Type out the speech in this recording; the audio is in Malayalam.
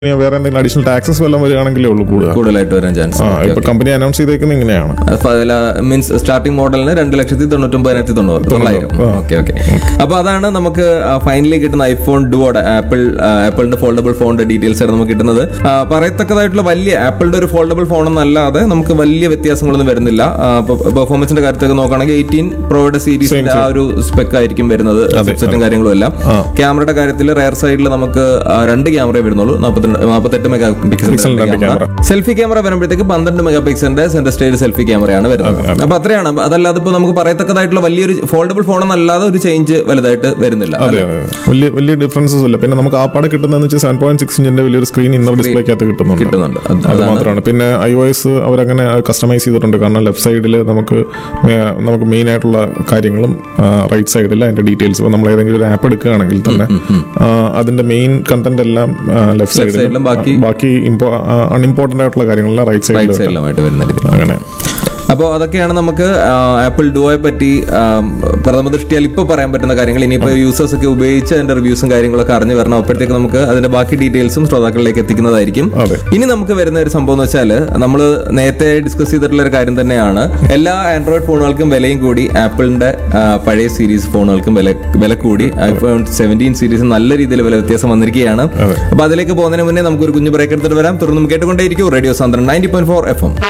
ഇനി വേറെ എന്തെങ്കിലും അഡീഷണൽ ടാക്സസ് വല്ലതും വരികയാണെങ്കിലേ ഉള്ളൂ കൂടുതൽ കൂടുതലായിട്ട് വരാൻ ചാൻസ് ആ ഇപ്പൊ കമ്പനി അനൗൺസ് ചെയ്തേക്കുന്നത് ഇങ്ങനെയാണ് മീൻസ് സ്റ്റാർട്ടിംഗ് മോഡലിന് രണ്ട് ലക്ഷത്തി തൊണ്ണൂറ്റൊമ്പതിനായിരത്തി തൊണ്ണൂറ് തൊള്ളായിരം ഓക്കെ ഓക്കെ അപ്പൊ അതാണ് നമുക്ക് ഫൈനലി കിട്ടുന്ന ഐഫോൺ ഡുവോടെ ആപ്പിൾ ആപ്പിളിന്റെ ഫോൾഡബിൾ ഫോണിന്റെ ഡീറ്റെയിൽസ് ആണ് നമുക്ക് കിട്ടുന്നത് ആ, പറയത്തക്കതായിട്ടുള്ള വലിയ ആപ്പിളിന്റെ ഒരു ഫോൾഡബിൾ ഫോൺ എന്നല്ലാതെ നമുക്ക് വലിയ വ്യത്യാസങ്ങളൊന്നും വരുന്നില്ല പെർഫോമൻസിന്റെ കാര്യത്തൊക്കെ നോക്കുകയാണെങ്കിൽ എയ്റ്റീൻ പ്രോയുടെ സീരീസിന്റെ ആ ഒരു സ്പെക്ക് ആയിരിക്കും വരുന്നത് സെറ്റും കാര്യങ്ങളും എല്ലാം ക്യാമറയുടെ കാര്യത്തിൽ റയർ സൈഡിൽ നമുക്ക് ആ, രണ്ട് ക്യാമറയെ വരുന്നുള്ളൂ നാൽപ്പത്തിരണ്ട് നാൽപ്പത്തെട്ട് mega pixel camera selfie camera വരുമ്പോഴത്തേക്ക് പന്ത്രണ്ട് മെഗാ പിക്സലിന്റെ സെന്റർ സ്റ്റേജ് സെൽഫി ക്യാമറയാണ് വരുന്നത് അപ്പൊ അത്രയാണ് അതല്ലാതെ ഇപ്പൊ നമുക്ക് പറയത്തക്കതായിട്ടുള്ള വലിയൊരു ഫോൾഡബിൾ ഫോൺ എന്നല്ലാതെ ഒരു ചേഞ്ച് വലുതായിട്ട് വരുന്നില്ല അതെ അതെ വലിയ വലിയ ഡിഫറൻസസ് ഇല്ല പിന്നെ നമുക്ക് ആ പാടെ കിട്ടുന്നതെന്ന് വെച്ചാൽ സെവൻ പോയിന്റ് സിക്സ് ഇഞ്ചിന്റെ വലിയൊരു സ്ക്രീൻ ഇന്നർ ഡിസ്പ്ലേക്കകത്ത് കിട്ടുന്നുണ്ട് കിട്ടുന്നുണ്ട് അത് അത് മാത്രമാണ് പിന്നെ ഐ ഒ എസ് അവരങ്ങനെ കസ്റ്റമൈസ് ചെയ്തിട്ടുണ്ട് കാരണം ലെഫ്റ്റ് സൈഡിൽ നമുക്ക് മേ- നമുക്ക് മെയിൻ ആയിട്ടുള്ള കാര്യങ്ങളും റൈറ്റ് സൈഡിൽ അതിന്റെ ഡീറ്റെയിൽസ് ഇപ്പോൾ നമ്മൾ ഏതെങ്കിലും ഒരു ആപ്പ് എടുക്കുകയാണെങ്കിൽ തന്നെ ആ, അതിന്റെ മെയിൻ കണ്ടന്റ് എല്ലാം ലെഫ്റ്റ് സൈഡിൽ സൈഡിലും ബാക്കി ബാക്കി അൺഇമ്പോർട്ടന്റ് ആയിട്ടുള്ള കാര്യങ്ങളെല്ലാം റൈറ്റ് സൈഡിൽ സൈഡിലുമായിട്ട് വരുന്നത് അങ്ങനെ അപ്പോൾ അതൊക്കെയാണ് നമുക്ക് ആപ്പിൾ ഡുവോയെ പറ്റി ആം, പ്രഥമ ദൃഷ്ടിയാൽ ഇപ്പോൾ പറയാൻ പറ്റുന്ന കാര്യങ്ങൾ ഇനിയിപ്പോൾ യൂസേഴ്സ് ഒക്കെ ഉപയോഗിച്ച് അതിന്റെ റിവ്യൂസും കാര്യങ്ങളൊക്കെ അറിഞ്ഞു വരണം അപ്പോഴത്തേക്ക് നമുക്ക് അതിന്റെ ബാക്കി ഡീറ്റെയിൽസും ശ്രോതാക്കളിലേക്ക് എത്തിക്കുന്നതായിരിക്കും അതെ. ഇനി നമുക്ക് വരുന്ന ഒരു സംഭവം എന്ന് വെച്ചാൽ നമ്മൾ നേരത്തെ ഡിസ്കസ് ചെയ്തിട്ടുള്ള ഒരു കാര്യം തന്നെയാണ് എല്ലാ ആൻഡ്രോയിഡ് ഫോണുകൾക്കും വിലയും കൂടി ആപ്പിളിന്റെ ആ, പഴയ സീരീസ് ഫോണുകൾക്കും വില വില കൂടി ഐഫോൺ സെവൻറ്റീൻ സീരീസ് നല്ല രീതിയിൽ വില വ്യത്യാസം വന്നിരിക്കുകയാണ് അപ്പൊ അതിലേക്ക് പോകുന്നതിന് മുന്നേ നമുക്ക് ഒരു കുഞ്ഞു ബ്രേക്ക് എടുത്തിട്ട് വരാം തുടർന്ന് കേട്ടുകൊണ്ടേയിരിക്കും റേഡിയോ സാന്ദ്രൻ ninety point four F M